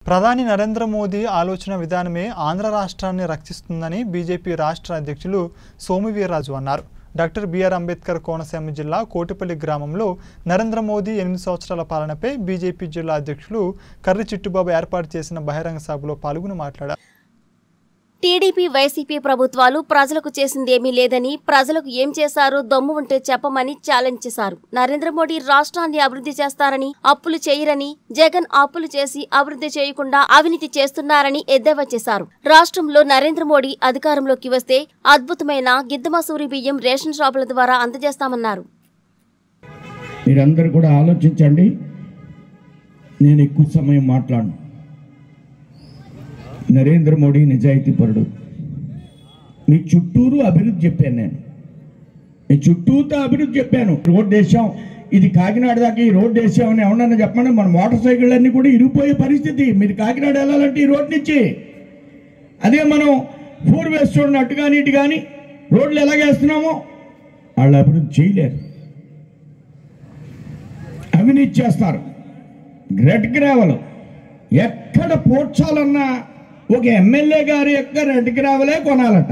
ప్రధాని నరేంద్ర మోదీ ఆలోచన విధానమే ఆంధ్ర రాష్ట్రాన్ని రక్షిస్తుందని బీజేపీ రాష్ట్ర అధ్యక్షులు సోమువీర్రాజు అన్నారు డాక్టర్ బిఆర్ అంబేద్కర్ కోనసీమ జిల్లా కోటిపల్లి గ్రామంలో నరేంద్ర మోదీ ఎనిమిది సంవత్సరాల పాలనపై బీజేపీ జిల్లా అధ్యక్షులు కర్రి చిట్టుబాబు ఏర్పాటు చేసిన బహిరంగ సభలో పాల్గొని మాట్లాడారు టీడీపీ వైసీపీ ప్రభుత్వాలు ప్రజలకు చేసిందేమీ లేదని ప్రజలకు ఏం చేశారో దమ్ము ఉంటే చెప్పమని ఛాలెంజ్ చేశారు నరేంద్ర మోడీ రాష్ట్రాన్ని అభివృద్ధి చేస్తారని అప్పులు చేయరని జగన్ అప్పులు చేసి అభివృద్ధి చేయకుండా అవినీతి చేస్తున్నారని ఎద్దేవా చేశారు రాష్ట్రంలో నరేంద్ర మోడీ అధికారంలోకి వస్తే అద్భుతమైన గిద్దమసూరి బియ్యం రేషన్ షాపుల ద్వారా అందజేస్తామన్నారు మీరందరూ కూడా ఆలోచించండి నేను ఎక్కువ సమయం మాట్లాడను నరేంద్ర మోడీ నిజాయితీపరుడు మీ చుట్టూరు అభివృద్ధి చెప్పాను నేను మీ చుట్టూతో అభివృద్ధి చెప్పాను రోడ్డు వేసాం ఇది కాకినాడ దాకా ఈ రోడ్డు వేసామని ఎవరన్నా చెప్పండి మన మోటార్ సైకిల్ అన్నీ కూడా ఇరిగిపోయే పరిస్థితి మీరు కాకినాడ వెళ్ళాలంటే ఈ రోడ్ నుంచి అదే మనం ఫోర్ వేస్ చూడండి అటు కానీ ఇటు కానీ రోడ్లు ఎలాగేస్తున్నామో వాళ్ళు అభివృద్ధి చేయలేరు అవినీతి చేస్తారు రెడ్ గ్రావెల్ ఎక్కడ పోడ్చాలన్నా ఒక ఎమ్మెల్యే గారి యొక్క రెడ్ గ్రావెలే కొనాలట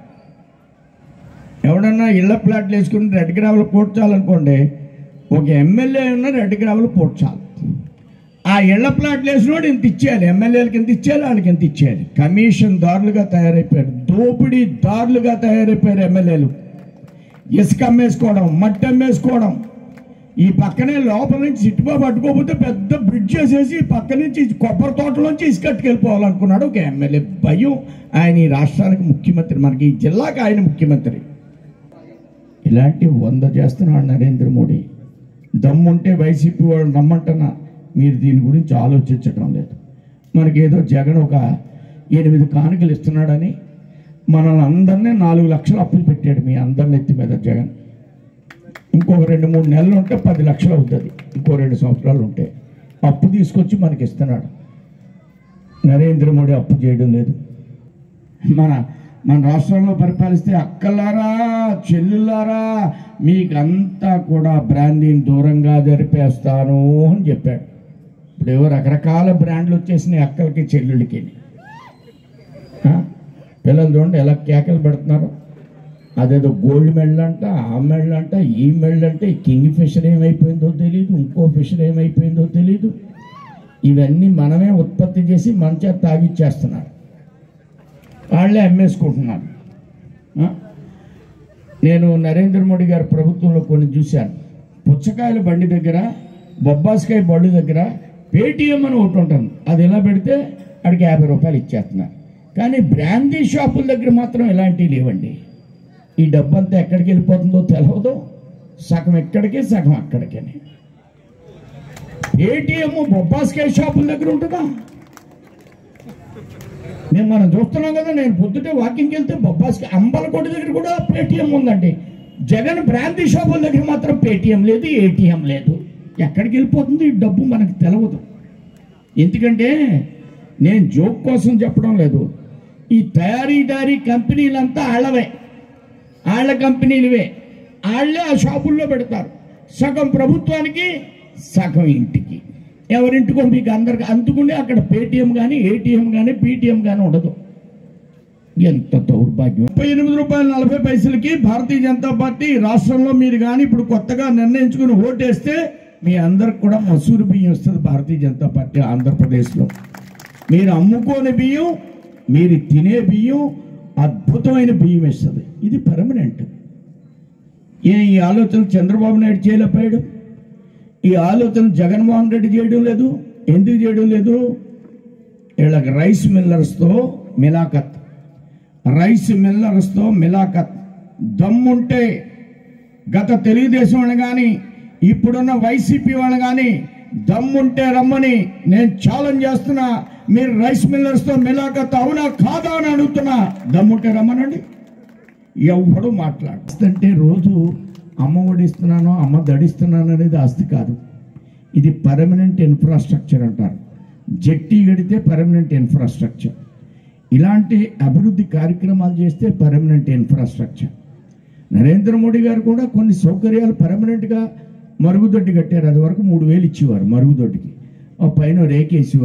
ఎవడన్నా ఇళ్ల ప్లాట్లు వేసుకుని రెడ్ గ్రావెల్ పోడ్చాలనుకోండి ఒక ఎమ్మెల్యే ఉన్న రెడ్ గ్రావెల్ పోడ్చాలి ఆ ఇళ్ల ప్లాట్లు వేసినోడు ఇంత ఇచ్చేయాలి ఎమ్మెల్యేలకి ఎంత ఇచ్చేయాలి వాళ్ళకి ఎంత ఇచ్చేయాలి కమిషన్ దారులుగా తయారైపోయారు దోపిడీ దారులుగా తయారైపోయారు ఎమ్మెల్యేలు ఇసుక అమ్మేసుకోవడం మట్టి అమ్మేసుకోవడం ఈ పక్కనే లోపల నుంచి సిట్టుబాబు పట్టుకోకపోతే పెద్ద బ్రిడ్జ్ చేసేసి పక్క నుంచి కొబ్బరి తోటలోంచి ఇసుకట్టుకెళ్ళిపోవాలనుకున్నాడు ఒక ఎమ్మెల్యే భయం ఆయన ఈ రాష్ట్రానికి ముఖ్యమంత్రి మనకి ఈ జిల్లాకి ఆయన ముఖ్యమంత్రి ఇలాంటి వంద చేస్తున్నాడు నరేంద్ర మోడీ దమ్ముంటే వైసీపీ వాళ్ళు నమ్మంటున్నా మీరు దీని గురించి ఆలోచించడం లేదు మనకేదో జగన్ ఒక ఎనిమిది కానుకలు ఇస్తున్నాడని మనల్ని అందరినీ నాలుగు లక్షలు అప్పులు పెట్టాడు మీ అందరిని ఎత్తి మీద జగన్ ఇంకొక రెండు మూడు నెలలు ఉంటే పది లక్షలు అవుతుంది ఇంకో రెండు సంవత్సరాలు ఉంటే అప్పు తీసుకొచ్చి మనకి ఇస్తున్నాడు నరేంద్ర మోడీ అప్పు చేయడం లేదు మన మన రాష్ట్రంలో పరిపాలిస్తే అక్కలారా చెల్లులారా మీకంతా కూడా బ్రాందీని దూరంగా జరిపేస్తాను అని చెప్పాడు ఇప్పుడు ఏవో రకరకాల బ్రాండ్లు వచ్చేసినాయి అక్కలకి చెల్లుళ్ళకి ఆ? పిల్లలు చూడండి ఎలా కేకలు పెడుతున్నారు అదేదో గోల్డ్ మెడల్ అంట ఆ మెడల్ అంట ఈ మెడల్ అంటే కింగ్ ఫిషర్ ఏమైపోయిందో తెలియదు ఇంకో ఫిషర్ ఏమైపోయిందో తెలియదు ఇవన్నీ మనమే ఉత్పత్తి చేసి మన చేత తాగిచ్చేస్తున్నారు వాళ్ళే అమ్మేసుకుంటున్నారు ఆ? నేను నరేంద్ర మోడీ గారి ప్రభుత్వంలో కొన్ని చూశాను పుచ్చకాయల బండి దగ్గర బొబ్బాస్కాయ బండి దగ్గర పేటీఎం అని ఒకటి ఉంటుంది అది ఎలా పెడితే అడికి యాభై రూపాయలు ఇచ్చేస్తున్నారు కానీ బ్రాందీ షాపుల దగ్గర మాత్రం ఇలాంటివి లేవండి ఈ డబ్బంతా ఎక్కడికి వెళ్ళిపోతుందో తెలియదు సగం ఎక్కడికి సగం అక్కడికి ఏటీఎం బొబ్బాస్కాయ షాపుల దగ్గర ఉంటుందా నేను మనం చూస్తున్నాం కదా నేను పొద్దుటే వాకింగ్కి వెళ్తే బొబ్బాస్కాయ అంబలకోటి దగ్గర కూడా పేటీఎం ఉందండి జగన్ బ్రాంతి షాపుల దగ్గర మాత్రం పేటీఎం లేదు ఏటీఎం లేదు ఎక్కడికి వెళ్ళిపోతుంది ఈ డబ్బు మనకు తెలవదు ఎందుకంటే నేను జోక్ కోసం చెప్పడం లేదు ఈ తయారీదారీ కంపెనీలంతా ఆళ్ళవే వాళ్ళ కంపెనీలువే వాళ్ళే ఆ షాపుల్లో పెడతారు సగం ప్రభుత్వానికి సగం ఇంటికి ఎవరింటికో మీకు అందరికి అందుకుంటే అక్కడ పేటీఎం కానీ ఏటీఎం కానీ పీటీఎం కానీ ఉండదు ఎంత దౌర్భాగ్యం ముప్పై ఎనిమిది రూపాయల నలభై పైసలకి భారతీయ జనతా పార్టీ రాష్ట్రంలో మీరు కానీ ఇప్పుడు కొత్తగా నిర్ణయించుకుని ఓటేస్తే మీ అందరికి కూడా మసూరు బియ్యం ఇస్తుంది భారతీయ జనతా పార్టీ ఆంధ్రప్రదేశ్లో మీరు అమ్ముకోని బియ్యం మీరు తినే బియ్యం అద్భుతమైన బియ్యం ఇస్తుంది ఇది పర్మనెంట్ ఏ ఈ ఆలోచన చంద్రబాబు నాయుడు చేయలేకపోయాడు ఈ ఆలోచన జగన్మోహన్ రెడ్డి చేయడం లేదు ఎందుకు చేయడం లేదు వీళ్ళకి రైస్ మిల్లర్స్తో మిలాఖత్ రైస్ మిల్లర్స్తో మిలాఖత్ దమ్ముంటే గత తెలుగుదేశం వాళ్ళు కానీ ఇప్పుడున్న వైసీపీ వాళ్ళు కానీ దమ్ముంటే రమ్మని నేను ఛాలెంజ్ చేస్తున్నా మీరు రైస్ మిల్లర్స్తో మిలాఖత్ అవునా కాదా అని అడుగుతున్నా దమ్ముంటే రమ్మనండి ఎవడు మాట్లాడుతుంటే రోజు అమ్మ ఒడిస్తున్నాను అమ్మ దడిస్తున్నాను అనేది ఆస్తి కాదు ఇది పర్మనెంట్ ఇన్ఫ్రాస్ట్రక్చర్ అంటారు జట్టి గడితే పర్మనెంట్ ఇన్ఫ్రాస్ట్రక్చర్ ఇలాంటి అభివృద్ధి కార్యక్రమాలు చేస్తే పర్మనెంట్ ఇన్ఫ్రాస్ట్రక్చర్ నరేంద్ర మోడీ గారు కూడా కొన్ని సౌకర్యాలు పర్మనెంట్గా మరుగుదొడ్డి కట్టారు అది వరకు మూడు వేలు ఇచ్చేవారు మరుగుదొడ్డికి ఆ పైన రేకేసేవారు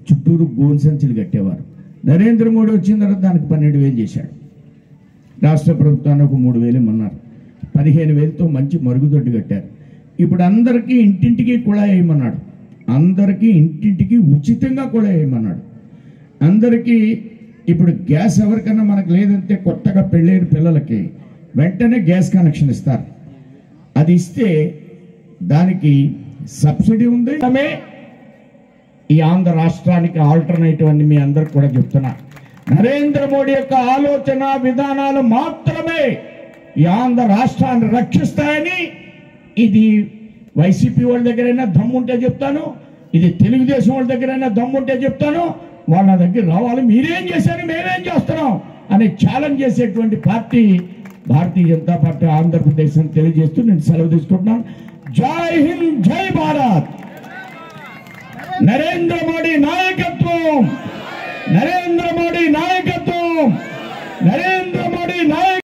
చుట్టూరు గోన్ సంచులు కట్టేవారు నరేంద్ర మోడీ వచ్చిన తర్వాత దానికి పన్నెండు వేలు చేశాడు రాష్ట్ర ప్రభుత్వాన్ని ఒక మూడు వేలు ఇమ్మన్నారు పదిహేను వేలతో మంచి మరుగుదొడ్డు కట్టారు ఇప్పుడు అందరికీ ఇంటింటికి కూడా వేయమన్నాడు అందరికీ ఇంటింటికి ఉచితంగా కూడా వేయమన్నాడు అందరికీ ఇప్పుడు గ్యాస్ ఎవరికన్నా మనకు లేదంటే కొత్తగా పెళ్ళైన పిల్లలకి వెంటనే గ్యాస్ కనెక్షన్ ఇస్తారు అది ఇస్తే దానికి సబ్సిడీ ఉంది ఆమె ఈ ఆంధ్ర రాష్ట్రానికి ఆల్టర్నేటివ్ అని మీ అందరికి కూడా చెప్తున్నా నరేంద్ర మోడీ యొక్క ఆలోచన విధానాలు మాత్రమే ఈ ఆంధ్ర రాష్ట్రాన్ని రక్షిస్తాయని ఇది వైసీపీ వాళ్ళ దగ్గరైనా దమ్ముంటే చెప్తాను ఇది తెలుగుదేశం వాళ్ళ దగ్గరైనా దమ్ముంటే చెప్తాను వాళ్ళ దగ్గర రావాలి మీరేం చేశారు మేమేం చేస్తున్నాం అని ఛాలెంజ్ చేసేటువంటి పార్టీ భారతీయ జనతా పార్టీ ఆంధ్రప్రదేశ్ అని తెలియజేస్తూ నేను సెలవు తీసుకుంటున్నాను జై హింద్ జై భారత్ నరేంద్ర మోడీ నాయకత్వం నరేంద్ర మోడీ నాయకత్వం నరేంద్ర